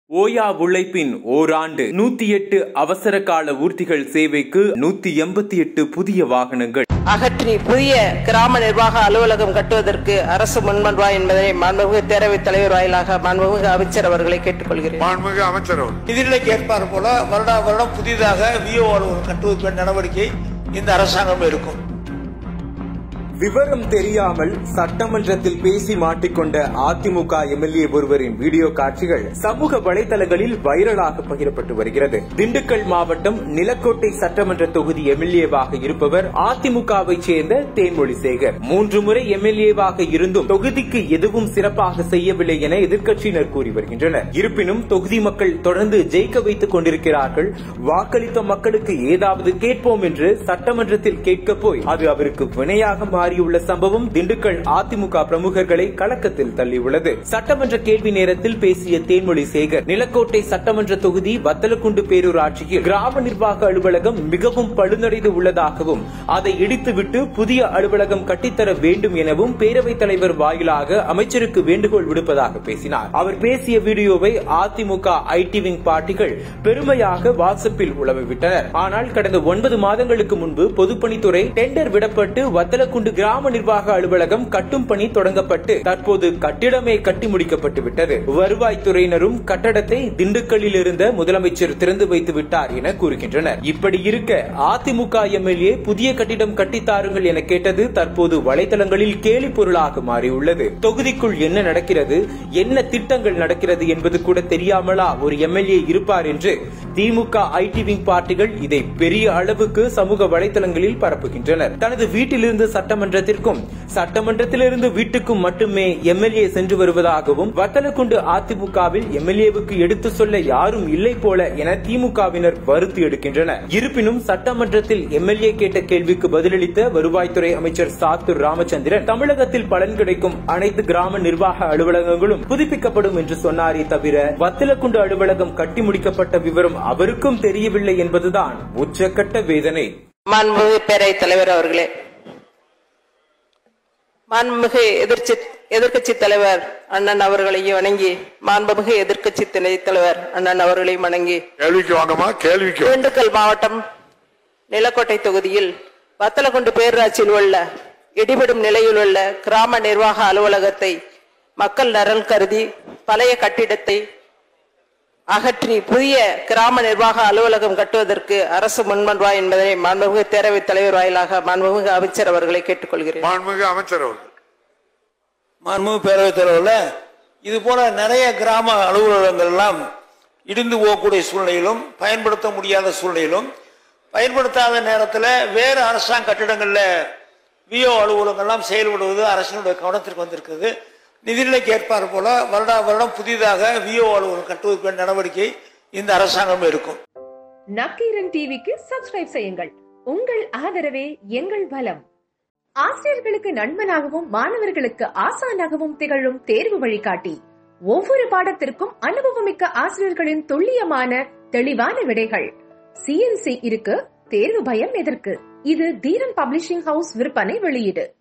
ஓயா உழைப்பின் ஓராண்டு நூத்தி எட்டு அவசர கால ஊர்திகள் சேவைக்கு நூத்தி எண்பத்தி எட்டு புதிய வாகனங்கள் அகற்றி புதிய கிராம நிர்வாக அலுவலகம் கட்டுவதற்கு அரசு முன்வருவா என்பதை மாண்புமிகு பேரவைத் தலைவர் வாயிலாக மாண்புமிகு அமைச்சர் அவர்களை கேட்டுக்கொள்கிறேன் மாண்புமிகு அமைச்சர் அவர்கள் நிதிநிலைக்கு ஏற்பாறு போல வருடா வருடம் புதிதாக விஓ அலுவலகம் கட்டுவதற்கான நடவடிக்கை இந்த அரசாங்கம் இருக்கும் விவரம் தெரியாமல் சட்டமன்றத்தில் பேசி மாட்டிக்கொண்ட அதிமுக எம்எல்ஏ ஒருவரின் வீடியோ காட்சிகள் சமூக வலைதளங்களில் வைரலாக பகிரப்பட்டு வருகிறது திண்டுக்கல் மாவட்டம் நிலக்கோட்டை சட்டமன்ற தொகுதி எம்எல்ஏவாக இருப்பவர் அதிமுகவை சேர்ந்த தேன்மொழி சேகர் மூன்று முறை எம்எல்ஏவாக இருந்தும் தொகுதிக்கு எதுவும் சிறப்பாக செய்யவில்லை என எதிர்க்கட்சியினர் கூறி வருகின்றனர் இருப்பினும் தொகுதி மக்கள் தொடர்ந்து ஜெயிக்க வைத்துக் கொண்டிருக்கிறார்கள் வாக்களித்த மக்களுக்கு ஏதாவது கேட்போம் என்று சட்டமன்றத்தில் கேட்க போய் அது அவருக்கு வினையாக மாறியுள்ள சம்பவம் திண்டுக்கல் அதிமுக பிரமுகர்களை கலக்கத்தில் தள்ளியுள்ளது சட்டமன்ற கேள்வி நேரத்தில் பேசிய தேன்மொழி சேகர் நிலக்கோட்டை சட்டமன்ற தொகுதி வத்தலக்குண்டு பேரூராட்சியில் கிராம நிர்வாக அலுவலகம் மிகவும் பழுதடைந்து உள்ளதாகவும் அதை இடித்துவிட்டு புதிய அலுவலகம் கட்டித்தர வேண்டும் எனவும் பேரவைத் தலைவர் வாயிலாக அமைச்சருக்கு வேண்டுகோள் விடுப்பதாக பேசினார் அவர் பேசிய வீடியோவை அதிமுக ஐடி விங் பார்ட்டிகள் பெருமையாக வாட்ஸ்அப்பில் உளவிவிட்டனர் ஆனால் கடந்த ஒன்பது மாதங்களுக்கு முன்பு பொதுப்பணித்துறை டெண்டர் விடப்பட்டு வத்தலக்குண்டு கிராம நிர்வாக அலுவலகம் கட்டும் பணி தொடங்கப்பட்டு தற்போது கட்டிடமே கட்டி முடிக்கப்பட்டு விட்டது வருவாய்த்துறையினரும் கட்டடத்தை திண்டுக்கல்லில் இருந்த முதலமைச்சர் திறந்து வைத்து விட்டார் என கூறுகின்றனர் இப்படி இருக்க அதிமுக எம்எல்ஏ புதிய கட்டிடம் கட்டித்தாருங்கள் என கேட்டது தற்போது வலைதளங்களில் கேலி பொருளாக மாறியுள்ளது தொகுதிக்குள் என்ன நடக்கிறது என்ன திட்டங்கள் நடக்கிறது என்பது கூட தெரியாமலா ஒரு எம்எல்ஏ இருப்பார் என்று திமுக ஐடி விங் பார்ட்டிகள் இதை பெரிய அளவுக்கு சமூக வலைதளங்களில் பரப்புகின்றனர் தனது வீட்டிலிருந்து சட்டமன்றத்திற்கும் சட்டமன்றத்திலிருந்து வீட்டுக்கும் மட்டுமே எம்எல்ஏ சென்று வருவதாகவும் வத்தலக்குண்டு அதிமுகவில் எம்எல்ஏவுக்கு எடுத்து சொல்ல யாரும் இல்லை போல என திமுகவினர் வருத்தி எடுக்கின்றனர் இருப்பினும் சட்டமன்றத்தில் எம்எல்ஏ கேட்ட கேள்விக்கு பதிலளித்த வருவாய்த்துறை அமைச்சர் சாத்தூர் ராமச்சந்திரன் தமிழகத்தில் பலன் கிடைக்கும் அனைத்து கிராம நிர்வாக அலுவலகங்களும் புதுப்பிக்கப்படும் என்று சொன்னாரே தவிர வத்தலக்குண்டு அலுவலகம் கட்டி முடிக்கப்பட்ட விவரம் அவருக்கும் தெரியவில்லை என்பதுதான் உச்சக்கட்ட வேதனை மாண்புமிகு பேரவைத் தலைவர் அவர்களே மாண்புமிகு எதிர்ச்சி எதிர்க்கட்சி தலைவர் அண்ணன் அவர்களையும் வணங்கி மாண்புமிகு எதிர்க்கட்சி துணைத் தலைவர் அண்ணன் அவர்களையும் வணங்கி கேள்விக்கு வாங்கம்மா கேள்விக்கு வாங்க. திண்டுக்கல் மாவட்டம் நிலக்கோட்டை தொகுதியில் வத்தலக்குண்டு பேரூராட்சியில் உள்ள இடிபடும் நிலையில் உள்ள கிராம நிர்வாக அலுவலகத்தை மக்கள் நலன் கருதி பழைய கட்டிடத்தை அகற்றி புதிய கிராம நிர்வாக அலுவலகம் கட்டுவதற்கு அரசு முன்வருவா என்பதை மாண்புமிகு பேரவைத் தலைவர் வாயிலாக மாண்புமிகு அமைச்சர் அவர்களை கேட்டுக்கொள்கிறேன் மாண்புமிகு அமைச்சர் அவர்கள் மாண்புமிகு பேரவைத் தலைவர்ல இது போல நிறைய கிராம அலுவலகங்கள் எல்லாம் இடிந்து போகக்கூடிய சூழ்நிலையிலும் பயன்படுத்த முடியாத சூழ்நிலையிலும் பயன்படுத்தாத நேரத்தில் வேறு அரசாங்க கட்டிடங்கள்ல விஓ அலுவலகங்கள்லாம் செயல்படுவது அரசினுடைய கவனத்திற்கு வந்திருக்கிறது நிதிநிலைக்கு ஏற்பாறு போல வருடா வருடம் புதிதாக விஓ அலுவலகம் கட்டுவதற்கான நடவடிக்கை இந்த அரசாங்கம் இருக்கும் நக்கீரன் டிவிக்கு சப்ஸ்கிரைப் செய்யுங்கள் உங்கள் ஆதரவே எங்கள் பலம் ஆசிரியர்களுக்கு நண்பனாகவும் மாணவர்களுக்கு ஆசானாகவும் திகழும் தேர்வு வழிகாட்டி ஒவ்வொரு பாடத்திற்கும் அனுபவமிக்க ஆசிரியர்களின் துல்லியமான தெளிவான விடைகள் சிஎன்சி இருக்கு தேர்வு பயம் எதற்கு இது தீரன் பப்ளிஷிங் ஹவுஸ் விற்பனை வெளியீடு